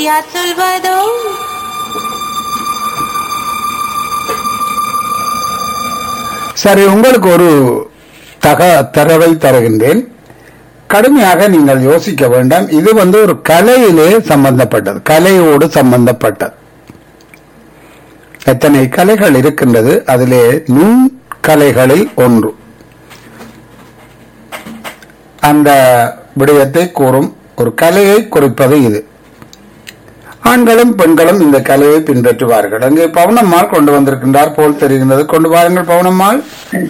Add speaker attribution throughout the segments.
Speaker 1: யார் சொல்வதோ
Speaker 2: சரி உங்களுக்கு ஒரு தக தரவை தருகின்றேன் கடுமையாக நீங்கள் யோசிக்க வேண்டாம் இது வந்து ஒரு கலையிலே சம்பந்தப்பட்டது கலையோடு சம்பந்தப்பட்டது எத்தனை கலைகள் இருக்கின்றது அதிலே நுண் கலைகளில் ஒன்று அந்த விடயத்தை கூறும் ஒரு கலையை குறிப்பது இது ஆண்களும் பெண்களும் இந்த கலையை பின்பற்றுவார்கள் அங்கே பவுனம்மாள் கொண்டு வந்திருக்கின்றார் போல் தெரிகின்றது கொண்டு வாருங்கள் பவுனம்மாள்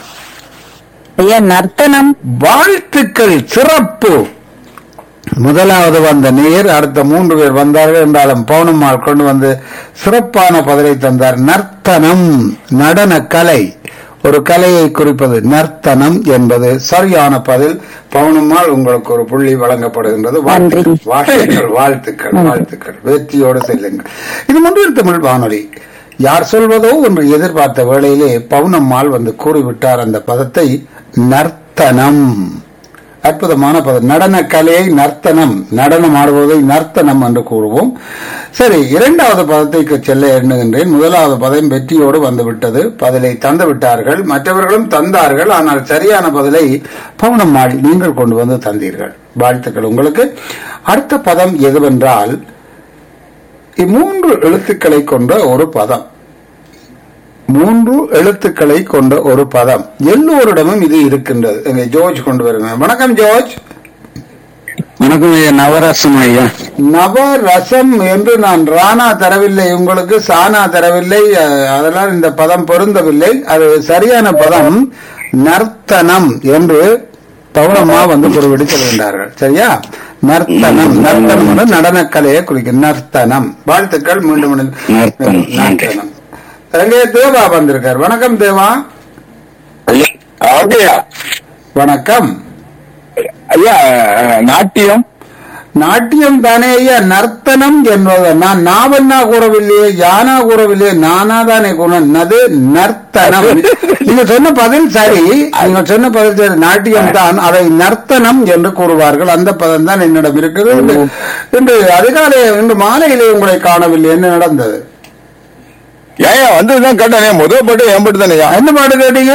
Speaker 3: ஐயா நர்த்தனம்
Speaker 2: வாழ்த்துக்கள் சிறப்பு முதலாவது வந்த நேர் அடுத்த மூன்று பேர் வந்தார்கள் என்றாலும் பவுனம்மாள் கொண்டு வந்து சிறப்பான பதிலை தந்தார் நர்த்தனம் நடன கலை ஒரு கலையை குறிப்பது நர்த்தனம் என்பது சரியான பதில் பவுனம்மாள் உங்களுக்கு ஒரு புள்ளி வழங்கப்படுகின்றது வாழ்த்துக்கள்
Speaker 3: நன்றி.
Speaker 2: வாழ்த்துக்கள் வாழ்த்துக்கள் வாழ்த்துக்கள் வெற்றியோடு செல்லுங்கள் இது முன்னில் தமிழ் வானொலி யார் சொல்வதோ என்று எதிர்பார்த்த வேளையிலே பவுனம்மாள் வந்து கூறிவிட்டார் அந்த பதத்தை நர்த்தனம் அற்புதமான பதம் நடன கலையை நர்த்தனம் நடனம் ஆடுவதை நர்த்தனம் என்று கூறுவோம் சரி இரண்டாவது பதத்தைக்கு செல்ல எண்ணுகின்றேன் முதலாவது பதம் வெற்றியோடு வந்துவிட்டது பதிலை தந்து விட்டார்கள் மற்றவர்களும் தந்தார்கள் ஆனால் சரியான பதிலை பவுனம்மாள் நீங்கள் கொண்டு வந்து தந்தீர்கள் வாழ்த்துக்கள் உங்களுக்கு அடுத்த பதம் எதுவென்றால் இம்மூன்று எழுத்துக்களை கொண்ட ஒரு பதம் மூன்று எழுத்துக்களை கொண்ட ஒரு பதம் எல்லோரிடமும் இது இருக்கின்றது இங்கே ஜோர்ஜ் கொண்டு வருகிறார் வணக்கம் ஜோர்ஜ்
Speaker 4: வணக்கம் ஐயா நவரசம் ஐயா
Speaker 2: நவரசம் என்று நான் ராணா தரவில்லை உங்களுக்கு சானா தரவில்லை அஹ், அதனால் இந்த பதம் பொருந்தவில்லை அது சரியான பதம் நர்த்தனம் என்று பௌரமா வந்து குறிப்பிட்டு சொல்கின்றார்கள் சரியா நர்த்தனம் நர்த்தனம் என்று நடனக்கலையை குறிக்கும் நர்த்தனம் வாழ்த்துக்கள் மீண்டும் மீண்டும்.
Speaker 4: நர்த்தனம்.
Speaker 2: நர்த்தனம் அங்கே தேவா வந்திருக்கார் வணக்கம் தேவா
Speaker 4: ஐயா அப்படியா
Speaker 2: வணக்கம்
Speaker 4: ஐயா நாட்டியம்
Speaker 2: நாட்டியம் தானே ஐயா நர்த்தனம் என்பது நான் நாவன்னா கூறவில்லையே யானா கூறவில்லையே நானா தானே கூறணும் அது நர்த்தனம் நீங்க சொன்ன பதில் சரி நீங்க சொன்ன பதில் சரி நாட்டியம் தான் அதை நர்த்தனம் என்று கூறுவார்கள் அந்த பதம் தான் என்னிடம் இருக்குது இன்று- இன்று அதிகாலை இன்று மாலையிலே உங்களை காணவில்லை என்ன நடந்தது
Speaker 4: ஏயா வந்ததுதான் கேட்டானே முதல் பாட்டு என் பாட்டு தானேயா
Speaker 2: என்ன பாட்டு கேட்டீங்க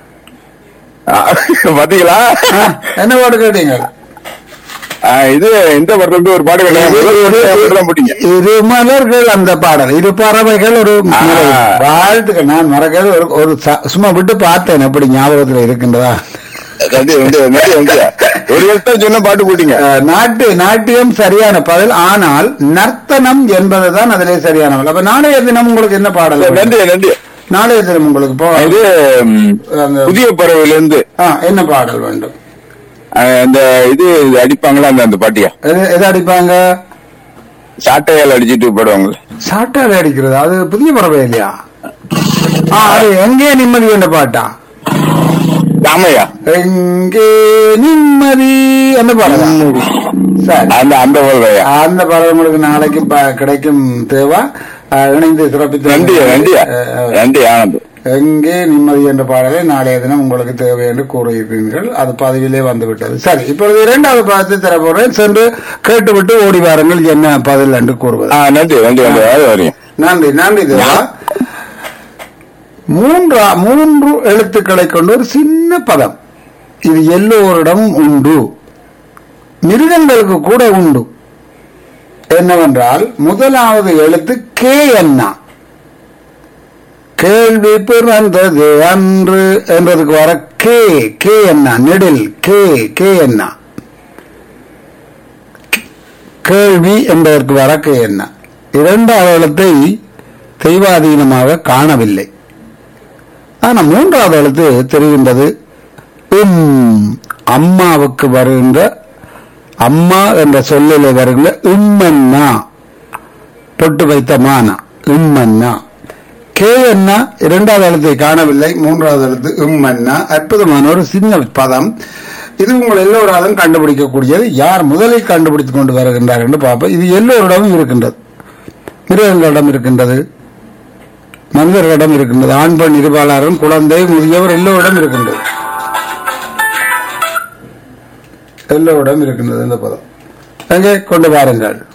Speaker 4: பாத்தீங்களா
Speaker 2: ஆ, என்ன பாட்டு கேட்டீங்க
Speaker 4: ஆ, இது இந்த படத்துல ஒரு பாட்டு கேட்டேன் முதல் பாட்டு என் பாட்டு தான் போட்டீங்க
Speaker 2: இரு மலர்கள் அந்த பாடல் இரு பறவைகள் ஒரு மலை.
Speaker 4: ஆ.
Speaker 2: வாழ்த்துக்கள் நான் மறக்கிறது ஒரு ஒரு ச- சும்மா விட்டு பார்த்தேன் எப்படி ஞாபகத்தில் இருக்கின்றதா
Speaker 4: நன்றி நன்றி நன்றி நன்றி ஒரு எழுத்தான் சொன்ன பாட்டு போட்டீங்க
Speaker 2: அஹ், நாட்டு நாட்டியம் சரியான பதில் ஆனால் நர்த்தனம் என்பதுதான் அதிலே சரியான பதில் அப்ப நாளைய தினம் உங்களுக்கு என்ன பாடல் வேண்டும்?
Speaker 4: நன்றி நன்றி
Speaker 2: நாளைய தினம் உங்களுக்கு போ
Speaker 4: இது ம்,
Speaker 2: அந்த-
Speaker 4: புதிய பறவையில இருந்து
Speaker 2: ஆ, என்ன பாடல் வேண்டும்
Speaker 4: அந்த இது அடிப்பாங்களா அந்த அந்த பாட்டியா
Speaker 2: எது எது அடிப்பாங்க
Speaker 4: சாட்டையால் அடிச்சிட்டு போடுவாங்களே
Speaker 2: சாட்டால அடிக்கிறது அது புதிய பறவை இல்லையா ஆ, அது எங்கே நிம்மதி என்ற பாட்டா
Speaker 4: ஆமையா
Speaker 2: எங்கே நிம்மதி அந்த பாடலா சரி
Speaker 4: அந்த அந்த பறவையா
Speaker 2: அந்த பாடல் உங்களுக்கு நாளைக்கு ப- கிடைக்கும் தேவா அஹ், இணைந்து சிறப்பித்து
Speaker 4: நன்றி நன்றியா
Speaker 2: அஹ்,
Speaker 4: நன்றி ஆனந்த்
Speaker 2: எங்கே நிம்மதி என்ற பாடலை நாளைய தினம் உங்களுக்கு தேவை என்று கூறியிருக்கிறீர்கள் அது பதிவிலே வந்துவிட்டது சரி இப்பொழுது இரண்டாவது பாடத்தை தரப்போறேன் சென்று கேட்டுவிட்டு ஓடி வாருங்கள் என்ன பதில் என்று கூறுவது
Speaker 4: ஆ நன்றி நன்றி நன்றி அது வரையும்
Speaker 2: நன்றி நன்றி தேவா மூன்றா மூன்று எழுத்துக்களை கொண்ட ஒரு சின்ன பதம் இது எல்லோரிடமும் உண்டு மிருகங்களுக்கு கூட உண்டு என்னவென்றால் முதலாவது எழுத்து கே என்ன கேள்வி பிறந்தது அன்று என்றதுக்கு வர கே கே என்ன நெடில் கே கே என்ன கேள்வி என்பதற்கு வர கே என்ன இரண்டாவது எழுத்தை தெய்வாதீனமாக காணவில்லை ஆனா மூன்றாவது எழுத்து தெரிகின்றது உம் அம்மாவுக்கு வருகின்ற அம்மா என்ற சொல்லில் வருகின்ற உம்மன்னா பொட்டு வைத்த மானா உம்மன்னா கே என்ன இரண்டாவது எழுத்தை காணவில்லை மூன்றாவது எழுத்து உம்மன்னா அற்புதமான ஒரு சின்ன பதம் இது உங்கள் எல்லோராலும் கண்டுபிடிக்கக்கூடியது யார் முதலில் கண்டுபிடித்துக் கொண்டு வருகின்றார் என்று பார்ப்போம் இது எல்லோரிடமும் இருக்கின்றது மிருகங்களிடம் இருக்கின்றது மனிதர்களிடம் இருக்கின்றது ஆண் பெண் இருபாளரும் குழந்தை முதியவர் எல்லோரிடம் இருக்கின்றது எல்லோரிடம் இருக்கின்றது இந்த பதம் எங்கே கொண்டு வாருங்கள்